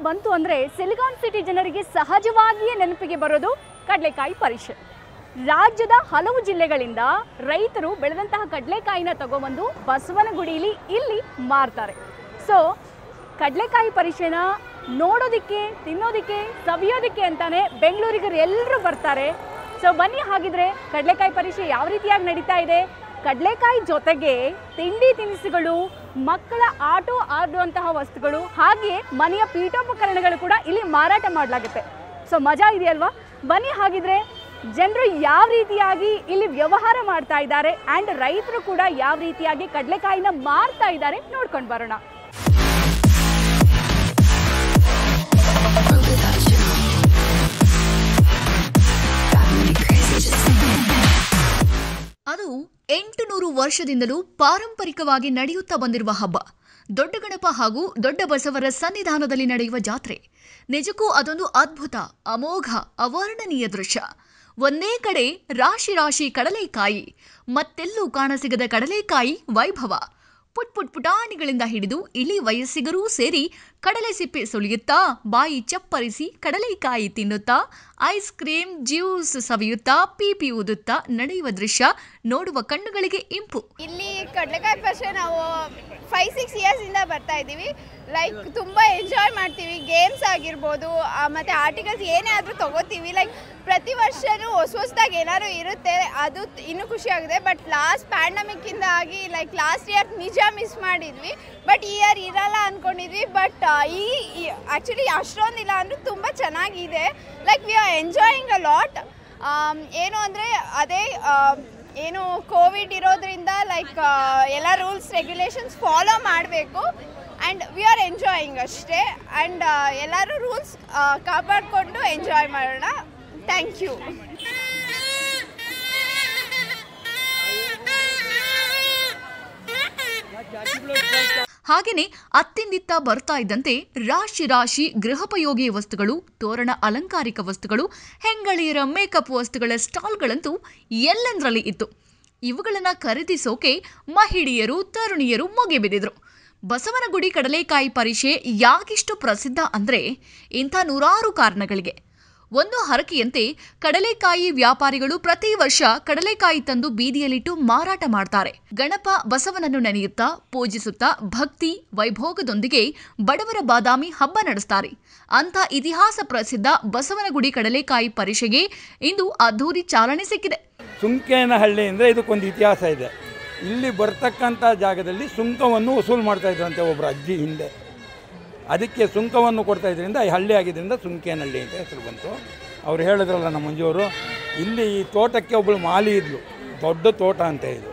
ಬಂತು ಅಂದರೆ silicon city ಜನರಿಗೆ ಸಹಜವಾಗಿಯೇ ನೆನಪಿಗೆ ಬರೋದು ಕಡಲೆಕಾಯಿ ಪರಿಷೆ ರಾಜ್ಯದ ಹಲವು ಜಿಲ್ಲೆಗಳಿಂದ ರೈತರು ಬೆಳೆದಂತಹ ಕಡಲೆಕಾಯಿನ ತಗೊಬಂದು ಬಸವನಗುಡಿಲಿ ಇಲ್ಲಿ ಮಾರ್ತಾರೆ ಸೊ ಕಡಲೆಕಾಯಿ ಪರಿಷೆನ ನೋಡೋದಕ್ಕೆ ತಿನ್ನೋದಕ್ಕೆ ಸವಿಯೋದಕ್ಕೆ ಅಂತಾನೆ ಬೆಂಗಳೂರಿಗರು ಎಲ್ಲರೂ ಬರ್ತಾರೆ ಸೊ ಬನ್ನಿ ಹಾಗಿದ್ರೆ ಕಡಲೆಕಾಯಿ ಪರಿಷೆ ಯಾವ ರೀತಿಯಾಗಿ ನಡೀತಾ ಇದೆ ಕಡಲೆಕಾಯಿ ಜೊತೆಗೆ ತಿಂಡಿ ತಿನಿಸುಗಳು ಮಕ್ಕಳ ಆಟೋ ಆಡುವಂತಹ ವಸ್ತುಗಳು ಹಾಗೆ ಮನೆಯ ಪೀಠೋಪಕರಣಗಳು ಕೂಡ ಇಲ್ಲಿ ಮಾರಾಟ ಮಾಡಲಾಗುತ್ತೆ ಸೊ ಮಜಾ ಇದೆಯಲ್ವಾ ಬನ್ನಿ ಹಾಗಿದ್ರೆ ಜನರು ಯಾವ ರೀತಿಯಾಗಿ ಇಲ್ಲಿ ವ್ಯವಹಾರ ಮಾಡ್ತಾ ಇದ್ದಾರೆ ಆ್ಯಂಡ್ ರೈತರು ಕೂಡ ಯಾವ ರೀತಿಯಾಗಿ ಕಡಲೆಕಾಯಿನ ಮಾರ್ತಾ ಇದ್ದಾರೆ ನೋಡ್ಕೊಂಡು ಬರೋಣ ಅದು ಎಂಟು ನೂರು ವರ್ಷದಿಂದಲೂ ಪಾರಂಪರಿಕವಾಗಿ ನಡೆಯುತ್ತಾ ಬಂದಿರುವ ಹಬ್ಬ ದೊಡ್ಡ ಗಣಪ ಹಾಗೂ ದೊಡ್ಡ ಬಸವರ ಸನ್ನಿಧಾನದಲ್ಲಿ ನಡೆಯುವ ಜಾತ್ರೆ ನಿಜಕ್ಕೂ ಅದೊಂದು ಅದ್ಭುತ ಅಮೋಘ ಅವರ್ಣನೀಯ ದೃಶ್ಯ ಒಂದೇ ಕಡೆ ರಾಶಿ ರಾಶಿ ಕಡಲೆಕಾಯಿ ಮತ್ತೆಲ್ಲೂ ಕಾಣಸಿಗದ ಕಡಲೆಕಾಯಿ ವೈಭವ ಪುಟ್ ಪುಟ್ ಪುಟಾಣಿಗಳಿಂದ ಹಿಡಿದು ಇಳಿ ವಯಸ್ಸಿಗರೂ ಸೇರಿ ಕಡಲೆ ಸಿಪ್ಪೆ ಸುಳಿಯುತ್ತಾ ಬಾಯಿ ಚಪ್ಪರಿಸಿ ಕಡಲೆಕಾಯಿ ತಿನ್ನುತ್ತಾ ಐಸ್ ಕ್ರೀಮ್ ಜ್ಯೂಸ್ ಸವಿಯುತ್ತಾ ಪೀಪಿ ಊದುತ್ತಾ ನಡೆಯುವ ದೃಶ್ಯ ನೋಡುವ ಕಣ್ಣುಗಳಿಗೆ ಇಂಪು ಇಲ್ಲಿ ಕಡಲೆಕಾಯಿ ಪರಿಷೆ ನಾವು ಫೈವ್ ಸಿಕ್ಸ್ ಇಯರ್ಸಿಂದ ಬರ್ತಾ ಇದ್ದೀವಿ ಲೈಕ್ ತುಂಬ ಎಂಜಾಯ್ ಮಾಡ್ತೀವಿ ಗೇಮ್ಸ್ ಆಗಿರ್ಬೋದು ಆ, ಮತ್ತೆ ಆರ್ಟಿಕಲ್ಸ್ ಏನೇ ಆದರೂ ತೊಗೋತೀವಿ ಲೈಕ್ ಪ್ರತಿ ವರ್ಷವೂ ಹೊಸ ಹೊಸದಾಗಿ ಏನಾದ್ರು ಇರುತ್ತೆ ಅದು ಇನ್ನೂ ಖುಷಿ ಆಗಿದೆ ಬಟ್ ಲಾಸ್ಟ್ ಪ್ಯಾಂಡಮಿಕ್ಕಿಂದ ಆಗಿ ಲೈಕ್ ಲಾಸ್ಟ್ ಇಯರ್ ನಿಜ ಮಿಸ್ ಮಾಡಿದ್ವಿ ಬಟ್ ಈ ಇಯರ್ ಇರಲ್ಲ ಅಂದ್ಕೊಂಡಿದ್ವಿ ಬಟ್ ಈ ಆ್ಯಕ್ಚುಲಿ ಅಷ್ಟೊಂದಿಲ್ಲ ಅಂದರೂ ತುಂಬ ಚೆನ್ನಾಗಿದೆ like we are enjoying a lot ಏನು ಅಂದರೆ ಅದೇ ಆಮ್, ಏನು ಕೋವಿಡ್ ಇರೋದ್ರಿಂದ ಲೈಕ್ ಎಲ್ಲ ರೂಲ್ಸ್ ರೆಗ್ಯುಲೇಷನ್ಸ್ ಫಾಲೋ ಮಾಡಬೇಕು ಆ್ಯಂಡ್ ವಿ ಆರ್ ಎಂಜಾಯಿಂಗ್ ಅಷ್ಟೇ ಆ್ಯಂಡ್ ಎಲ್ಲರೂ ರೂಲ್ಸ್ ಕಾಪಾಡಿಕೊಂಡು ಎಂಜಾಯ್ ಮಾಡೋಣ ಥ್ಯಾಂಕ್ ಯು ಹಾಗೆಯೇ ಅತ್ತಿಂದಿತ್ತ ಬರ್ತಾ ಇದ್ದಂತೆ ರಾಶಿ ರಾಶಿ ಗೃಹೋಪಯೋಗಿ ವಸ್ತುಗಳು ತೋರಣ ಅಲಂಕಾರಿಕ ವಸ್ತುಗಳು ಹೆಂಗಳಿಯರ ಮೇಕಪ್ ವಸ್ತುಗಳ ಸ್ಟಾಲ್ಗಳಂತೂ ಎಲ್ಲೆಂದರಲ್ಲಿ ಇತ್ತು ಇವುಗಳನ್ನು ಖರೀದಿಸೋಕೆ ಮಹಿಳೆಯರು ತರುಣಿಯರು ಮುಗಿಬಿದ್ದಿದ್ರು ಬಸವನಗುಡಿ ಕಡಲೆಕಾಯಿ ಪರಿಷೆ ಯಾಕಿಷ್ಟು ಪ್ರಸಿದ್ಧ ಅಂದರೆ ಇಂಥ ನೂರಾರು ಕಾರಣಗಳಿಗೆ ಒಂದು ಹರಕೆಯಂತೆ ಕಡಲೆಕಾಯಿ ವ್ಯಾಪಾರಿಗಳು ಪ್ರತಿ ವರ್ಷ ಕಡಲೆಕಾಯಿ ತಂದು ಬೀದಿಯಲ್ಲಿಟ್ಟು ಮಾರಾಟ ಮಾಡ್ತಾರೆ ಗಣಪ ಬಸವನನ್ನು ನೆನೆಯುತ್ತಾ ಪೂಜಿಸುತ್ತಾ ಭಕ್ತಿ ವೈಭೋಗದೊಂದಿಗೆ ಬಡವರ ಬಾದಾಮಿ ಹಬ್ಬ ನಡೆಸ್ತಾರೆ ಅಂತ ಇತಿಹಾಸ ಪ್ರಸಿದ್ಧ ಬಸವನಗುಡಿ ಕಡಲೆಕಾಯಿ ಪರಿಷೆಗೆ ಇಂದು ಅದ್ಧೂರಿ ಚಾಲನೆ ಸಿಕ್ಕಿದೆ ಸುಂಕೇನಹಳ್ಳಿ ಅಂದರೆ ಇದಕ್ಕೊಂದು ಇತಿಹಾಸ ಇದೆ ಇಲ್ಲಿ ಬರ್ತಕ್ಕಂಥ ಜಾಗದಲ್ಲಿ ಸುಂಕವನ್ನು ವಸೂಲು ಮಾಡ್ತಾ ಇದ್ರಂತೆ ಒಬ್ಬರು ಅಜ್ಜಿ ಹಿಂದೆ ಅದಕ್ಕೆ ಸುಂಕವನ್ನು ಕೊಡ್ತಾ ಇದರಿಂದ ಈ ಹಳ್ಳಿ ಆಗಿದ್ದರಿಂದ ಸುಂಕೇನಹಳ್ಳಿ ಅಂತ ಹೆಸರು ಬಂತು ಅವ್ರು ಹೇಳಿದ್ರಲ್ಲ ನಮ್ಮ ಮಂಜುವರು ಇಲ್ಲಿ ಈ ತೋಟಕ್ಕೆ ಒಬ್ಬಳು ಮಾಲಿ ಇದ್ಲು ದೊಡ್ಡ ತೋಟ ಅಂತ ಇದು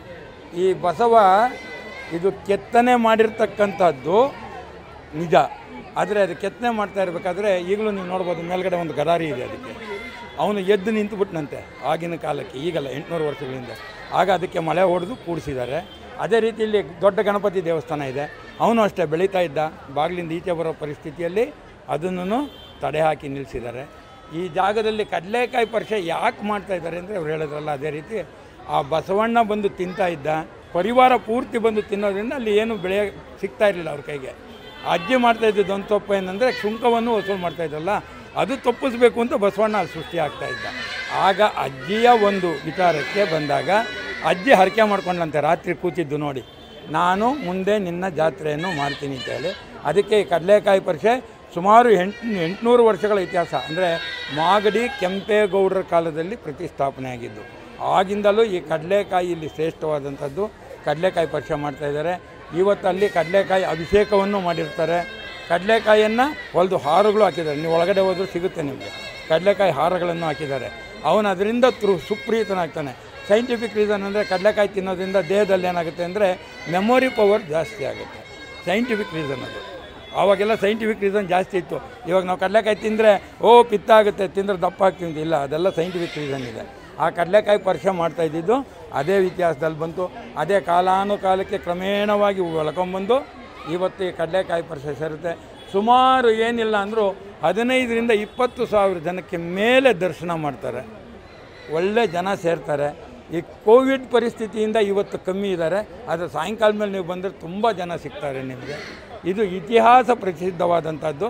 ಈ ಬಸವ ಇದು ಕೆತ್ತನೆ ಮಾಡಿರ್ತಕ್ಕಂಥದ್ದು ನಿಜ ಆದರೆ ಅದು ಕೆತ್ತನೆ ಮಾಡ್ತಾ ಇರಬೇಕಾದ್ರೆ ಈಗಲೂ ನೀವು ನೋಡ್ಬೋದು ಮೇಲ್ಗಡೆ ಒಂದು ಗರಾರಿ ಇದೆ ಅದಕ್ಕೆ ಅವನು ಎದ್ದು ನಿಂತುಬಿಟ್ನಂತೆ ಆಗಿನ ಕಾಲಕ್ಕೆ ಈಗಲ್ಲ ಎಂಟುನೂರು ವರ್ಷಗಳಿಂದ ಆಗ ಅದಕ್ಕೆ ಮಳೆ ಹೊಡೆದು ಕೂಡಿಸಿದ್ದಾರೆ ಅದೇ ರೀತಿ ಇಲ್ಲಿ ದೊಡ್ಡ ಗಣಪತಿ ದೇವಸ್ಥಾನ ಇದೆ ಅವನು ಅಷ್ಟೇ ಬೆಳೀತಾ ಇದ್ದ ಬಾಗಿಲಿಂದ ಈಚೆ ಬರೋ ಪರಿಸ್ಥಿತಿಯಲ್ಲಿ ಅದನ್ನು ತಡೆ ಹಾಕಿ ನಿಲ್ಲಿಸಿದ್ದಾರೆ ಈ ಜಾಗದಲ್ಲಿ ಕಡಲೆಕಾಯಿ ಪರಿಚಯ ಯಾಕೆ ಮಾಡ್ತಾ ಇದ್ದಾರೆ ಅಂದರೆ ಅವ್ರು ಹೇಳಿದ್ರಲ್ಲ ಅದೇ ರೀತಿ ಆ ಬಸವಣ್ಣ ಬಂದು ತಿಂತಾ ಇದ್ದ ಪರಿವಾರ ಪೂರ್ತಿ ಬಂದು ತಿನ್ನೋದ್ರಿಂದ ಅಲ್ಲಿ ಏನು ಬೆಳೆ ಸಿಗ್ತಾ ಇರಲಿಲ್ಲ ಅವ್ರ ಕೈಗೆ ಆ ಅಜ್ಜಿ ಮಾಡ್ತಾ ಇದ್ದಿದ್ದು ಒಂದು ತಪ್ಪು ಏನಂದರೆ ಸುಂಕವನ್ನು ವಸೂಲು ಮಾಡ್ತಾ ಇದ್ದಲ್ಲ ಅದು ತಪ್ಪಿಸ್ಬೇಕು ಅಂತ ಬಸವಣ್ಣ ಅಲ್ಲಿ ಸೃಷ್ಟಿ ಆಗ್ತಾ ಇದ್ದ ಆಗ ಅಜ್ಜಿಯ ಒಂದು ವಿಚಾರಕ್ಕೆ ಬಂದಾಗ ಅಜ್ಜಿ ಹರಕೆ ಮಾಡ್ಕೊಂಡಂತೆ ರಾತ್ರಿ ಕೂತಿದ್ದು ನೋಡಿ ನಾನು ಮುಂದೆ ನಿನ್ನ ಜಾತ್ರೆಯನ್ನು ಮಾಡ್ತೀನಿ ಅಂತ ಹೇಳಿ ಅದಕ್ಕೆ ಈ ಕಡಲೆಕಾಯಿ ಪರಿಷೆ ಸುಮಾರು ಎಂಟು ಎಂಟುನೂರು ವರ್ಷಗಳ ಇತಿಹಾಸ ಅಂದರೆ ಮಾಗಡಿ ಕೆಂಪೇಗೌಡರ ಕಾಲದಲ್ಲಿ ಪ್ರತಿಷ್ಠಾಪನೆ ಆಗಿದ್ದು ಆಗಿಂದಲೂ ಈ ಕಡಲೆಕಾಯಿ ಇಲ್ಲಿ ಶ್ರೇಷ್ಠವಾದಂಥದ್ದು ಕಡಲೆಕಾಯಿ ಪರಿಚಯ ಮಾಡ್ತಾ ಇದ್ದಾರೆ ಇವತ್ತು ಅಲ್ಲಿ ಕಡಲೆಕಾಯಿ ಅಭಿಷೇಕವನ್ನು ಮಾಡಿರ್ತಾರೆ ಕಡಲೆಕಾಯಿಯನ್ನು ಹೊಲಿದು ಹಾರಗಳು ಹಾಕಿದ್ದಾರೆ ನೀವು ಒಳಗಡೆ ಹೋದರೂ ಸಿಗುತ್ತೆ ನಿಮಗೆ ಕಡಲೆಕಾಯಿ ಹಾರಗಳನ್ನು ಹಾಕಿದ್ದಾರೆ ಅವನು ಅದರಿಂದ ತೃ ಸುಪ್ರೀತನಾಗ್ತಾನೆ ಸೈಂಟಿಫಿಕ್ ರೀಸನ್ ಅಂದರೆ ಕಡಲೆಕಾಯಿ ತಿನ್ನೋದ್ರಿಂದ ದೇಹದಲ್ಲಿ ಏನಾಗುತ್ತೆ ಅಂದರೆ ಮೆಮೊರಿ ಪವರ್ ಜಾಸ್ತಿ ಆಗುತ್ತೆ ಸೈಂಟಿಫಿಕ್ ರೀಸನ್ ಅದು ಆವಾಗೆಲ್ಲ ಸೈಂಟಿಫಿಕ್ ರೀಸನ್ ಜಾಸ್ತಿ ಇತ್ತು ಇವಾಗ ನಾವು ಕಡಲೆಕಾಯಿ ತಿಂದರೆ ಓ ಪಿತ್ತ ಆಗುತ್ತೆ ತಿಂದರೆ ದಪ್ಪ ಆಗ್ತೀವಿ ಅಂತ ಇಲ್ಲ ಅದೆಲ್ಲ ಸೈಂಟಿಫಿಕ್ ರೀಸನ್ ಇದೆ ಆ ಕಡಲೆಕಾಯಿ ಪರಿಚಯ ಮಾಡ್ತಾ ಇದ್ದಿದ್ದು ಅದೇ ಇತಿಹಾಸದಲ್ಲಿ ಬಂತು ಅದೇ ಕಾಲಾನುಕಾಲಕ್ಕೆ ಕ್ರಮೇಣವಾಗಿ ಒಳ್ಕೊಂಬಂದು ಇವತ್ತು ಈ ಕಡಲೆಕಾಯಿ ಪರಿಚಯ ಸೇರುತ್ತೆ ಸುಮಾರು ಏನಿಲ್ಲ ಅಂದರೂ ಹದಿನೈದರಿಂದ ಇಪ್ಪತ್ತು ಸಾವಿರ ಜನಕ್ಕೆ ಮೇಲೆ ದರ್ಶನ ಮಾಡ್ತಾರೆ ಒಳ್ಳೆ ಜನ ಸೇರ್ತಾರೆ ಈ ಕೋವಿಡ್ ಪರಿಸ್ಥಿತಿಯಿಂದ ಇವತ್ತು ಕಮ್ಮಿ ಇದ್ದಾರೆ ಆದರೆ ಸಾಯಂಕಾಲ ಮೇಲೆ ನೀವು ಬಂದರೆ ತುಂಬ ಜನ ಸಿಗ್ತಾರೆ ನಿಮಗೆ ಇದು ಇತಿಹಾಸ ಪ್ರಸಿದ್ಧವಾದಂಥದ್ದು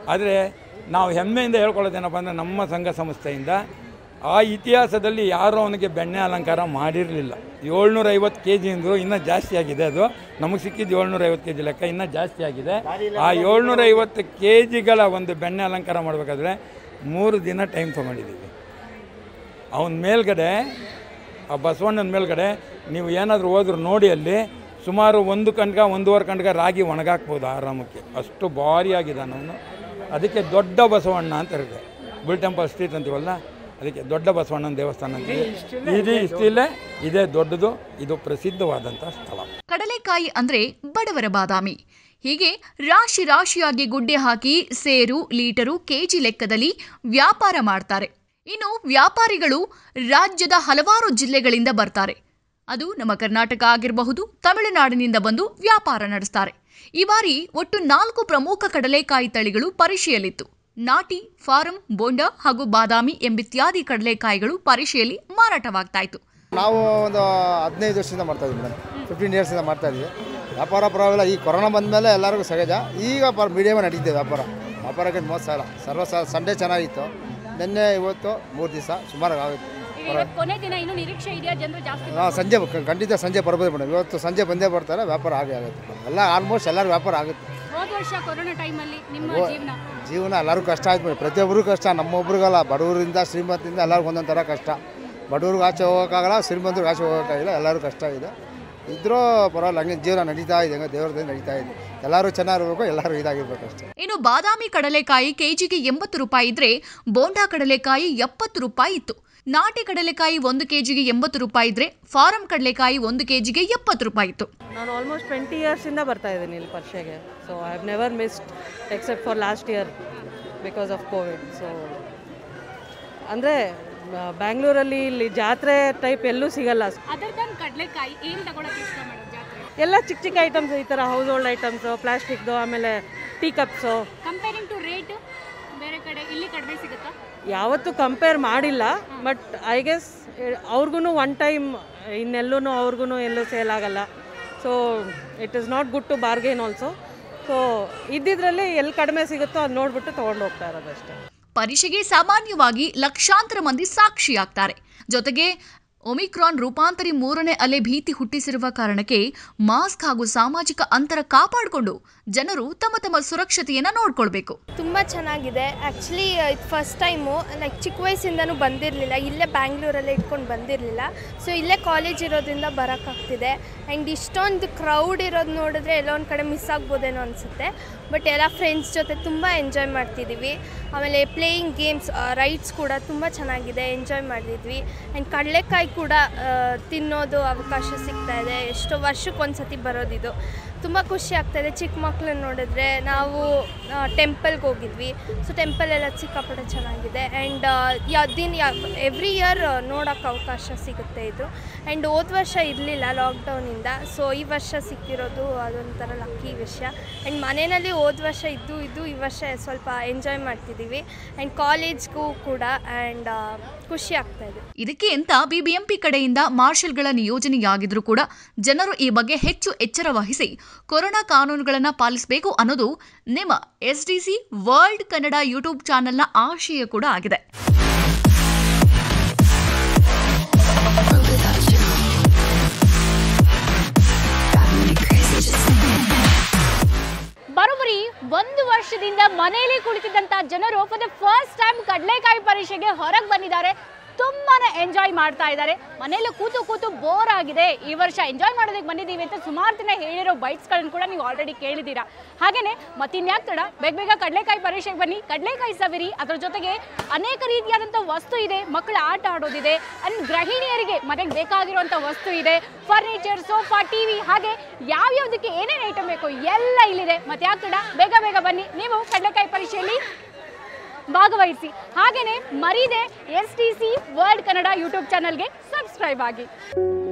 ಆದರೆ ನಾವು ಹೆಮ್ಮೆಯಿಂದ ಹೇಳ್ಕೊಳ್ಳೋದೇನಪ್ಪ ಅಂದರೆ ನಮ್ಮ ಸಂಘ ಸಂಸ್ಥೆಯಿಂದ ಆ ಇತಿಹಾಸದಲ್ಲಿ ಯಾರೂ ಅವನಿಗೆ ಬೆಣ್ಣೆ ಅಲಂಕಾರ ಮಾಡಿರಲಿಲ್ಲ ಏಳ್ನೂರ ಐವತ್ತು ಕೆ ಜಿ ಅಂದರು ಇನ್ನೂ ಜಾಸ್ತಿ ಆಗಿದೆ ಅದು ನಮಗೆ ಸಿಕ್ಕಿದ್ದು ಏಳ್ನೂರ ಐವತ್ತು ಕೆ ಜಿ ಲೆಕ್ಕ ಇನ್ನೂ ಜಾಸ್ತಿ ಆಗಿದೆ ಆ ಏಳ್ನೂರ ಐವತ್ತು ಕೆ ಜಿಗಳ ಒಂದು ಬೆಣ್ಣೆ ಅಲಂಕಾರ ಮಾಡಬೇಕಾದ್ರೆ ಮೂರು ದಿನ ಟೈಮ್ ತೊಗೊಂಡಿದ್ದೀವಿ ಅವನ ಮೇಲ್ಗಡೆ ಆ ಬಸವಣ್ಣನ ಮೇಲ್ಗಡೆ ನೀವು ಏನಾದರೂ ಹೋದ್ರು ನೋಡಿ ಅಲ್ಲಿ ಸುಮಾರು ಒಂದು ಕಣ್ಗ ಒಂದೂವರೆ ಕಣ್ಗ ರಾಗಿ ಒಣಗಾಕ್ಬೋದು ಆರಾಮಕ್ಕೆ ಅಷ್ಟು ಭಾರಿ ಆಗಿದ್ದಾನೆ ಅವನು ಅದಕ್ಕೆ ದೊಡ್ಡ ಬಸವಣ್ಣ ಅಂತ ಇರುತ್ತೆ ಬುಲ್ ಟೆಂಪಲ್ ಸ್ಟ್ರೀಟ್ ಅಂತೀವಲ್ಲ ಅದಕ್ಕೆ ದೊಡ್ಡ ಬಸವಣ್ಣನ ದೇವಸ್ಥಾನ ಅಂತೀವಿ ಇದು ಇಷ್ಟಿಲ್ಲೇ ಇದೇ ದೊಡ್ಡದು ಇದು ಪ್ರಸಿದ್ಧವಾದಂಥ ಸ್ಥಳ ಕಡಲೆಕಾಯಿ ಅಂದ್ರೆ ಬಡವರ ಬಾದಾಮಿ ಹೀಗೆ ರಾಶಿ ರಾಶಿಯಾಗಿ ಗುಡ್ಡೆ ಹಾಕಿ ಸೇರು ಲೀಟರು ಕೆಜಿ ಲೆಕ್ಕದಲ್ಲಿ ವ್ಯಾಪಾರ ಮಾಡ್ತಾರೆ ಇನ್ನು ವ್ಯಾಪಾರಿಗಳು ರಾಜ್ಯದ ಹಲವಾರು ಜಿಲ್ಲೆಗಳಿಂದ ಬರ್ತಾರೆ ಅದು ನಮ್ಮ ಕರ್ನಾಟಕ ಆಗಿರಬಹುದು ತಮಿಳುನಾಡಿನಿಂದ ಬಂದು ವ್ಯಾಪಾರ ನಡೆಸ್ತಾರೆ ಈ ಬಾರಿ ಒಟ್ಟು ನಾಲ್ಕು ಪ್ರಮುಖ ಕಡಲೆಕಾಯಿ ತಳಿಗಳು ಪರಿಷೆಯಲ್ಲಿತ್ತು ನಾಟಿ ಫಾರಂ ಬೋಂಡಾ ಹಾಗೂ ಬಾದಾಮಿ ಎಂಬಿತ್ಯಾದಿ ಕಡಲೆಕಾಯಿಗಳು ಪರಿಷೆಯಲ್ಲಿ ಮಾರಾಟವಾಗ್ತಾ ಇತ್ತು ನಾವು ಒಂದು ಹದಿನೈದು ವರ್ಷದಿಂದ ಮಾಡ್ತಾ ಇದ್ದೀವಿ ಮೇಡಮ್ ಫಿಫ್ಟೀನ್ ಇಯರ್ಸಿಂದ ಮಾಡ್ತಾ ಇದ್ದೀವಿ ವ್ಯಾಪಾರ ಪರವಾಗಿಲ್ಲ ಈ ಕೊರೋನಾ ಬಂದ ಮೇಲೆ ಎಲ್ಲರಿಗೂ ಸಹಜ ಈಗ ಪರ್ ಮೀಡಿಯಮ್ ನಡೀತಿದೆ ವ್ಯಾಪಾರ ವ್ಯಾಪಾರಕ್ಕೆ ಮೋಸ ಇಲ್ಲ ಸರ್ವ ಸಂಡೇ ಚೆನ್ನಾಗಿತ್ತು ನಿನ್ನೆ ಇವತ್ತು ಮೂರು ದಿವಸ ಸುಮಾರು ಆಗುತ್ತೆ ಇವತ್ತು ಕೊನೆ ದಿನ ಇನ್ನು ನಿರೀಕ್ಷೆ ಇದೆಯಾ ಜನರು ಜಾಸ್ತಿ ನಾವು ಸಂಜೆ ಕ- ಖಂಡಿತ ಸಂಜೆ ಬರ್ಬೋದು ಮೇಡಮ್ ಇವತ್ತು ಸಂಜೆ ಬಂದೇ ಬರ್ತಾರೆ ವ್ಯಾಪಾರ ಆಗೇ ಆಗುತ್ತೆ ಎಲ್ಲ ಆಲ್ಮೋಸ್ಟ್ ಎಲ್ಲರೂ ವ್ಯಾಪಾರ ಆಗುತ್ತೆ ಹೋದ ವರ್ಷ ಕೊರೋನಾ ಟೈಮಲ್ಲಿ ನಿಮ್ಮ ಓ- ಜೀವನ ಜೀವನ ಎಲ್ಲರಿಗೂ ಕಷ್ಟ ಆಯ್ತು ಮೇಡಮ್ ಪ್ರತಿಯೊಬ್ಬರಿಗೂ ಕಷ್ಟ ನಮ್ಮೊಬ್ರಿಗಲ್ಲ ಬಡವರಿಂದ ಶ್ರೀಮಂತರಿಂದ ಎಲ್ಲರಿಗೂ ಒಂದೊಂದು ಥರ ಕಷ್ಟ ಬಡವ್ರಿಗೆ ಆಚೆ ಹೋಗೋಕ್ಕಾಗಲ್ಲ ಶ್ರೀಮಂತರಿಗೆ ಆಚೆ ಹೋಗೋಕ್ಕಾಗಿಲ್ಲ ಎಲ್ಲರಿಗೂ ಕಷ್ಟ ಇದೆ ಇದ್ರೂ ಪರವಾಗಿಲ್ಲ ಹಂಗೆ ಜೀವನ ನಡೀತಾ ಇದೆ ಹಂಗೆ ದೇವ್ರದ್ದು ನಡೀತಾ ಇದೆ ಎಲ್ಲರೂ ಚೆನ್ನಾಗಿರ್ಬೇಕು ಎಲ್ಲರೂ ಇದಾಗಿರ್ಬೇಕು ಅಷ್ಟೇ ಇನ್ನು ಬಾದಾಮಿ ಕಡಲೆಕಾಯಿ ಕೆಜಿಗೆ ಎಂಬತ್ತು ರೂಪಾಯಿ ಇದ್ರೆ ಬೋಂಡಾ ಕಡಲೆಕಾಯಿ ಎಪ್ಪತ್ತು ರೂಪಾಯಿ ಇತ್ತು ನಾಟಿ ಕಡಲೆಕಾಯಿ ಒಂದು ಕೆಜಿಗೆ ಎಂಬತ್ತು ರೂಪಾಯಿ ಇದ್ರೆ ಫಾರಂ ಕಡಲೆಕಾಯಿ ಒಂದು ಕೆಜಿಗೆ ಎಪ್ಪತ್ತು ರೂಪಾಯಿ ಇತ್ತು ನಾನು ಆಲ್ಮೋಸ್ಟ್ ಟ್ವೆಂಟಿ ಇಯರ್ಸಿಂದ ಬರ್ತಾ ಇದ್ದೀನಿ ಇಲ್ಲಿ ಪರ್ಷೆಗೆ so I have never missed except for last year because of covid so ಅಂದರೆ ಬ್ಯಾಂಗ್ಳೂರಲ್ಲಿ ಇಲ್ಲಿ ಜಾತ್ರೆ ಟೈಪ್ ಎಲ್ಲೂ ಸಿಗಲ್ಲ ಅದರ್ ದನ್ ಕಡಲೆಕಾಯಿ ಏನು ತಗೊಳಕ್ಕೆ ಇಷ್ಟ ಮಾಡೋದು ಜಾತ್ರೆ ಎಲ್ಲ ಚಿಕ್ಕ ಚಿಕ್ಕ ಐಟಮ್ಸ್ ಈ ಥರ ಹೌಸ್ ಹೋಲ್ಡ್ ಐಟಮ್ಸು ಪ್ಲಾಸ್ಟಿಕ್ದು ಆಮೇಲೆ tea cups comparing to rate ಬೇರೆ ಕಡೆ ಇಲ್ಲಿ ಕಡಿಮೆ ಸಿಗುತ್ತಾ ಯಾವತ್ತೂ ಕಂಪೇರ್ ಮಾಡಿಲ್ಲ ಬಟ್ ಐ ಗೆಸ್ ಅವ್ರಿಗೂ ಒನ್ ಟೈಮ್ ಇನ್ನೆಲ್ಲೂ ಅವ್ರಿಗೂ ಎಲ್ಲೂ ಸೇಲ್ ಆಗಲ್ಲ so it is not good to bargain also so ಇದ್ದಿದ್ರಲ್ಲಿ ಎಲ್ಲಿ ಕಡಿಮೆ ಸಿಗುತ್ತೋ ಅದು ನೋಡ್ಬಿಟ್ಟು ತೊಗೊಂಡು ಹೋಗ್ತಾ ಇರೋದಷ್ಟೇ ಪರೀಕ್ಷೆಗೆ ಸಾಮಾನ್ಯವಾಗಿ ಲಕ್ಷಾಂತರ ಮಂದಿ ಸಾಕ್ಷಿಯಾಗ್ತಾರೆ ಜೊತೆಗೆ ಒಮಿಕ್ರಾನ್ ರೂಪಾಂತರಿ ಮೂರನೇ ಅಲೆ ಭೀತಿ ಹುಟ್ಟಿಸಿರುವ ಕಾರಣಕ್ಕೆ ಮಾಸ್ಕ್ ಹಾಗೂ ಸಾಮಾಜಿಕ ಅಂತರ ಕಾಪಾಡಿಕೊಂಡು ಜನರು ತಮ್ಮ ತಮ್ಮ ಸುರಕ್ಷತೆಯನ್ನ ನೋಡ್ಕೊಳ್ಬೇಕು ತುಂಬ ಚೆನ್ನಾಗಿದೆ ಆ್ಯಕ್ಚುಲಿ ಇದು ಫಸ್ಟ್ ಟೈಮು ಲೈಕ್ ಚಿಕ್ಕ ವಯಸ್ಸಿಂದನೂ ಬಂದಿರಲಿಲ್ಲ ಇಲ್ಲೇ ಬ್ಯಾಂಗ್ಳೂರಲ್ಲೇ ಇಟ್ಕೊಂಡು ಬಂದಿರಲಿಲ್ಲ ಸೊ ಇಲ್ಲೇ ಕಾಲೇಜ್ ಇರೋದ್ರಿಂದ ಬರೋಕ್ಕಾಗ್ತಿದೆ ಆ್ಯಂಡ್ ಇಷ್ಟೊಂದು ಕ್ರೌಡ್ ಇರೋದು ನೋಡಿದ್ರೆ ಎಲ್ಲೋ ಒಂದು ಕಡೆ ಮಿಸ್ ಆಗ್ಬೋದೇನೋ ಅನಿಸುತ್ತೆ ಬಟ್ ಎಲ್ಲ ಫ್ರೆಂಡ್ಸ್ ಜೊತೆ ತುಂಬ ಎಂಜಾಯ್ ಮಾಡ್ತಿದ್ದೀವಿ ಆಮೇಲೆ ಪ್ಲೇಯಿಂಗ್ ಗೇಮ್ಸ್ ರೈಡ್ಸ್ ಕೂಡ ತುಂಬ ಚೆನ್ನಾಗಿದೆ ಎಂಜಾಯ್ ಮಾಡಿದ್ವಿ ಆ್ಯಂಡ್ ಕಡಲೆಕಾಯಿ ಕೂಡ ಆ, ತಿನ್ನೋದು ಅವಕಾಶ ಸಿಗ್ತಾ ಇದೆ ಎಷ್ಟೋ ವರ್ಷಕ್ಕೆ ಒಂದು ಸತಿ ಬರೋದಿದು ತುಂಬ ಖುಷಿ ಆಗ್ತಾಯಿದೆ ಚಿಕ್ಕ ಮಕ್ಳನ್ನ ನೋಡಿದ್ರೆ ನಾವು ಟೆಂಪಲ್ಗೆ ಹೋಗಿದ್ವಿ ಸೊ ಟೆಂಪಲೆಲ್ಲ ಸಿಕ್ಕಾಪಟ್ಟೆ ಚೆನ್ನಾಗಿದೆ ಆ್ಯಂಡ್ ದಿನ ಎವ್ರಿ ಇಯರ್ ನೋಡೋಕ್ಕೆ ಅವಕಾಶ ಸಿಗುತ್ತೆ ಇದು ಆ್ಯಂಡ್ ಹೋದ ವರ್ಷ ಇರಲಿಲ್ಲ ಲಾಕ್ಡೌನಿಂದ ಸೊ ಈ ವರ್ಷ ಸಿಕ್ಕಿರೋದು ಅದೊಂಥರ ಲಕ್ಕಿ ವಿಷಯ ಆ್ಯಂಡ್ ಮನೆಯಲ್ಲಿ ಹೋದ ವರ್ಷ ಇದ್ದು ಇದ್ದು ಈ ವರ್ಷ ಸ್ವಲ್ಪ ಎಂಜಾಯ್ ಮಾಡ್ತಿದ್ದೀವಿ ಆ್ಯಂಡ್ ಕಾಲೇಜ್ಗೂ ಕೂಡ ಆ್ಯಂಡ್ ಖುಷಿ ಆಗ್ತಾಯಿದೆ ಇದಕ್ಕೆ ಅಂತ ಬಿಬಿಎಂಪಿ ಕಡೆಯಿಂದ ಮಾರ್ಷಲ್ಗಳ ನಿಯೋಜನೆಯಾಗಿದ್ರೂ ಕೂಡ ಜನರು ಈ ಬಗ್ಗೆ ಹೆಚ್ಚು ಎಚ್ಚರ ವಹಿಸಿ ಕೊರೋನಾ ಕಾನೂನುಗಳನ್ನು ಪಾಲಿಸಬೇಕು ಅನ್ನೋದು ನಿಮ್ಮ ಎಸ್ಡಿಸಿ ವರ್ಲ್ಡ್ ಕನ್ನಡ ಯೂಟ್ಯೂಬ್ ಚಾನೆಲ್ನ ಆಶಯ ಕೂಡ ಆಗಿದೆ ಬರೋಬ್ಬರಿ ಒಂದು ವರ್ಷದಿಂದ ಮನೆಯಲ್ಲಿ ಕುಳಿತಿದ್ದಂತ ಜನರು ಫಾರ್ ದ ಫಸ್ಟ್ ಟೈಮ್ ಕಡಲೆಕಾಯಿ ಪರೀಕ್ಷೆಗೆ ಹೊರಗೆ ಬಂದಿದ್ದಾರೆ ತುಂಬಾನೇ ಎಂಜಾಯ್ ಮಾಡ್ತಾ ಇದ್ದಾರೆ ಮನೆಯಲ್ಲಿ ಕೂತು ಕೂತು ಬೋರ್ ಆಗಿದೆ ಈ ವರ್ಷ ಎಂಜಾಯ್ ಮಾಡೋದಕ್ಕೆ ಬಂದಿದ್ದೀವಿ ಅಂತ ಸುಮಾರು ದಿನ ಹೇಳಿರೋ ಬೈಟ್ಸ್ಗಳನ್ನು ಕೂಡ ನೀವು ಆಲ್ರೆಡಿ ಕೇಳಿದ್ದೀರಾ ಹಾಗೇನೆ ಮತ್ತಿನ್ಯಾಕ್ ತಡ ಬೇಗ ಬೇಗ ಕಡಲೆಕಾಯಿ ಪರೀಕ್ಷೆಗೆ ಬನ್ನಿ ಕಡಲೆಕಾಯಿ ಸವಿರಿ ಅದರ ಜೊತೆಗೆ ಅನೇಕ ರೀತಿಯಾದಂಥ ವಸ್ತು ಇದೆ ಮಕ್ಕಳ ಆಟ ಆಡೋದಿದೆ ಅಂಡ್ ಗೃಹಿಣಿಯರಿಗೆ ಮನೆಗೆ ಬೇಕಾಗಿರುವಂಥ ವಸ್ತು ಇದೆ ಫರ್ನಿಚರ್ ಸೋಫಾ ಟಿವಿ ಹಾಗೆ ಯಾವ್ಯಾವ್ದಕ್ಕೆ ಏನೇನು ಐಟಮ್ ಬೇಕು ಎಲ್ಲ ಇಲ್ಲಿದೆ ಮತ್ತೆ ಯಾಕೆ ತಡ ಬೇಗ ಬೇಗ ಬನ್ನಿ ನೀವು ಕಡಲೆಕಾಯಿ ಪರೀಕ್ಷೆಯಲ್ಲಿ ಭಾಗವಹಿಸಿ ಹಾಗೇನೆ ಮರೀದೆ S T C world Kannada YouTube ಚಾನಲ್ಗೆ ಸಬ್ಸ್ಕ್ರೈಬ್ ಆಗಿ